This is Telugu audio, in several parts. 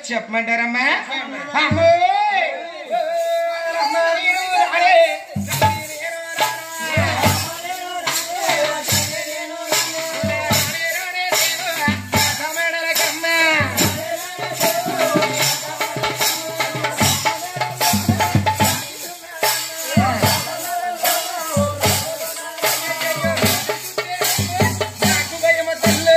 చెప్పమంటారమ్మా అమ్మో! అమ్మా, నేను రాలే. నాకు భయమ తల్లి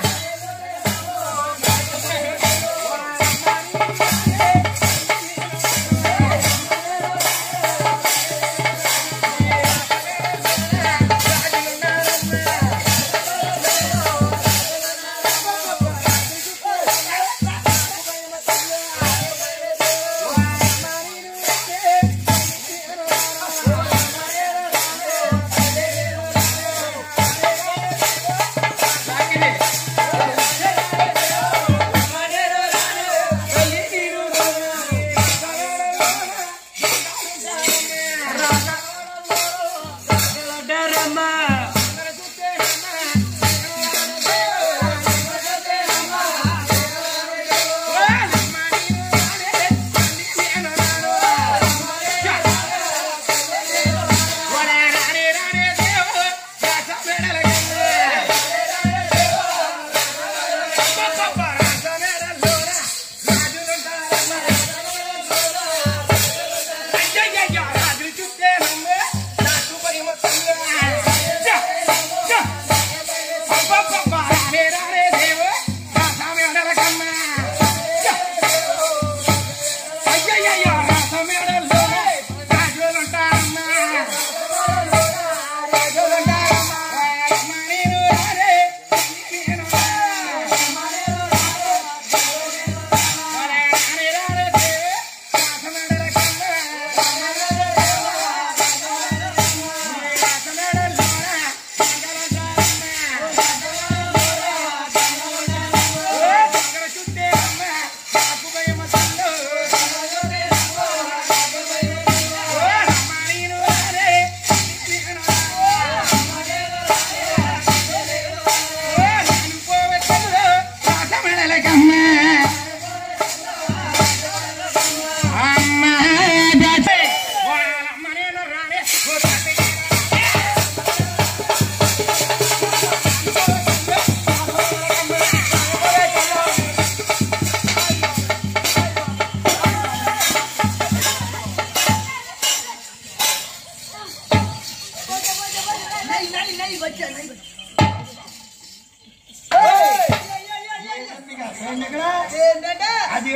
అది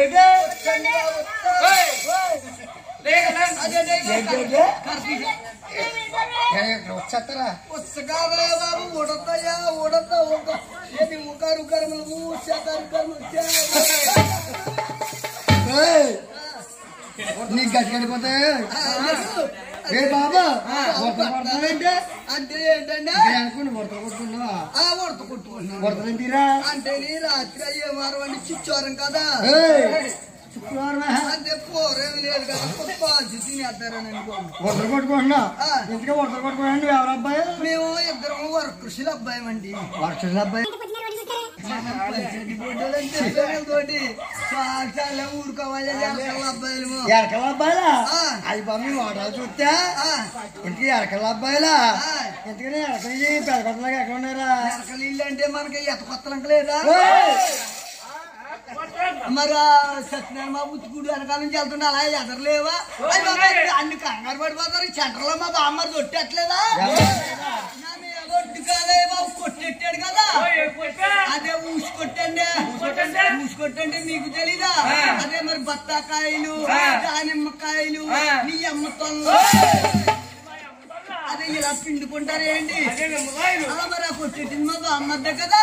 వచ్చేస్తారా పుస్తకాలే బాబు ఉడతాయా ఉడతా ఉడత ఏది ఉకారు కర్మలు మూసేతారు కర్మలు నీకు గట్టుకెళ్ళిపోతే ఏ బాబా కొడతావేంటే అంటే ఏంటంటే అనుకుని ఉడత కొట్టుకున్నావా ఆ ఉడత కొట్టుకున్నాను ఉడతలేంటిరా అంటే నీ రాత్రి అయ్యే వారం చిచ్చోరం కదా శుక్రవారం అంటే పోరేం లేదు కదా పాల్చి తినేస్తారని అనుకోండి ఉడతలు కొట్టుకుంటున్నా ఆ. ఇంతగా ఉడతలు కొట్టుకున్నాను నువ్వు ఎవరు అబ్బాయి మేము ఇద్దరం వర్క్ కృషిలో అబ్బాయి వర్షం అబ్బాయి తోటి సాక్షాలు ఊరుకోవాలి అబ్బాయిలు ఎరకల అబ్బాయిలా ఆ. అది బాబు వాడాలు చూస్తే ఆ, ఇంటికి ఎరకల అబ్బాయిలా ఆ. ఇంతకని ఎరకలి పెదకొట్టలాగా ఎక్కడ ఉన్నారా ఎరకలు ఇల్లు అంటే మనకి ఎత కొత్తలంక లేదా ఏయ్! మరి ఆ సత్యనారాయణ బాబు ఉత్తుకుడు వెనకాల నుంచి వెళ్తుండే అలా ఎదరలేవా అయ్య బాబాయ్, అన్ని కంగారు పడిపోతారు ఈ సెంటర్ లో మా బామ్మారు కొట్టట్లేదా నన్ను ఎగొట్టు కాదే బాబు కొట్టెట్టాడు కదా అదే ఊసి కొట్టండి ఊసి కొట్టండి మీకు తెలీదా అదే మరి బత్తాకాయలు దానిమ్మకాయలు నీ అమ్మతో అదే ఇలా పిండుకుంటారు ఏంటి అలా మరి ఆ కొట్టెట్టింది మా బామ్మద్దే కదా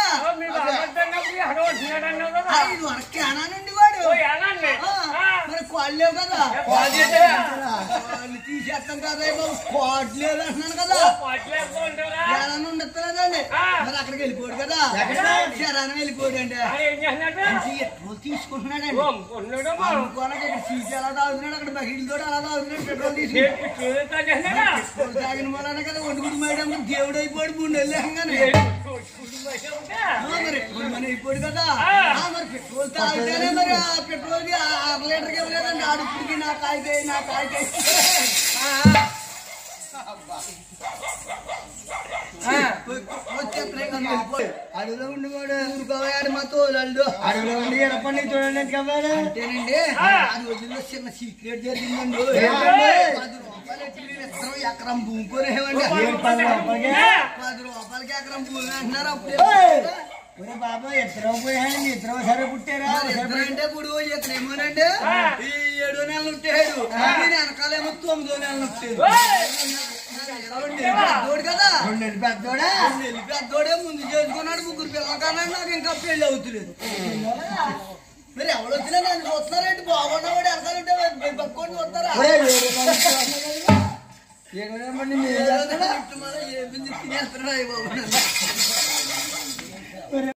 ఐదు వరకు కేనా నుండి వాడు ఆ, మరి కోళ్ళేవు కదా కోళ్ళు తీసేస్తాం కదా ఏ బాబు కోట్ లేదు అంటున్నాను కదా ఎలా నుండి వస్తలేదండి మరి అక్కడికి వెళ్ళిపోడు కదా శరాన్ని వెళ్ళిపోడు అండి ఎట్లా తీసుకుంటున్నాడండి అనుకోనక ఇక్కడ సీసీ ఎలా తాగుతున్నాడు అక్కడ బకెట్లు తోటి అలా తాగుతున్నాడు పెట్రోల్ తీసుకుని పెట్రోల్ తాగిన వలన కదా ఒండుగుడు మేడం దేవుడు అయిపోయాడు మూడు నెలలు లేకంగానే ఆ, మరి ఎక్కువ మనీ అయిపోడు కదా ఆ, మరి పెట్రోల్ తాగితేనే మరి ఆ పెట్రోల్ కి అర లీటర్కి ఇవ్వలేదండి ఆడుపుడికి నా కాయకాయ నా కాయకాయ వచ్చేస్తున్నాయి కదా వెళ్ళిపోయి. అడవిలో ఉండిపోడు ఊరుకోవాడు మా తోలాళ్ళు అడవిలో ఉండి ఎడపండి చూడండి ఎంత కవ్వాడు అంతేనండి ఆ రోజుల్లో చిన్న సీక్రెట్ జరిగిందండి ఏంటండి? పది రూపాయలు ఎట్టి మీరు ఇద్దరం ఎకరం భూమి కొనేవండి ఏడు పది రూపాయలకే? పది రూపాయలకి ఎకరం భూమి అంటున్నారు అప్పుడే ఏయ్! ఒరే బాబా ఇద్దరు పోయాడు ఇద్దరు సరే పుట్టారా మరి ఇద్దరు అంటే ఇప్పుడు ఇతనేమోనండి ఈ ఏడో నెలలు ఉంటాడు ఈయన వెనకాలేమో తొమ్మిదో నెలలు ఉంటాడు పెద్దోడు కదా రెండు నెలలు పెద్దోడా నెల్లి పెద్దోడే ముందు చేసుకున్నాడు ముగ్గురు పిల్లలు కానీ నాకు ఇంకా పెళ్లి అవుతలేదు మరి ఎవరు వచ్చినా నన్ను చూస్తున్నారంటే బాగున్నవాడు వెనకాలంటే పక్కోండి చూస్తారా ఒరే ఏడు నెలలు ఏడు నెలలు మంది మీరు చేస్తారా? తినేస్తున్నారా బాబు